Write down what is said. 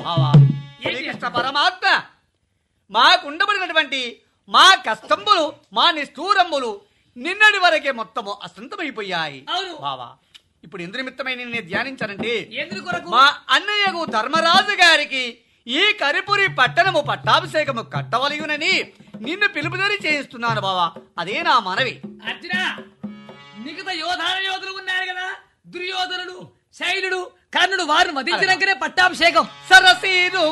బావా శ్రీకృష్ణ పరమాత్మ మాకుండబడినటువంటి మా కష్టంబులు మా నిష్ఠూరంబులు నిన్నటి వరకే మొత్తము అసంతమైపోయాయి అవును. బావా ఇప్పుడు ఎందు నిమిత్తమై నేను ధ్యానించానంటే ఎందుకు కొరకు మా అన్నయ్యకు ధర్మరాజు గారికి ఈ కరిపురి పట్టణము పట్టాభిషేకము కట్టవలయునని నిన్ను పిలుపుదరి చేయిస్తున్నాను బావా అదే నా మనవి అర్జున మిగతా యోధాన యోధులు ఉన్నారు కదా దుర్యోధనుడు శైలుడు కర్ణుడు వారిని వధించినాకనే పట్టాభిషేకం సరసీదు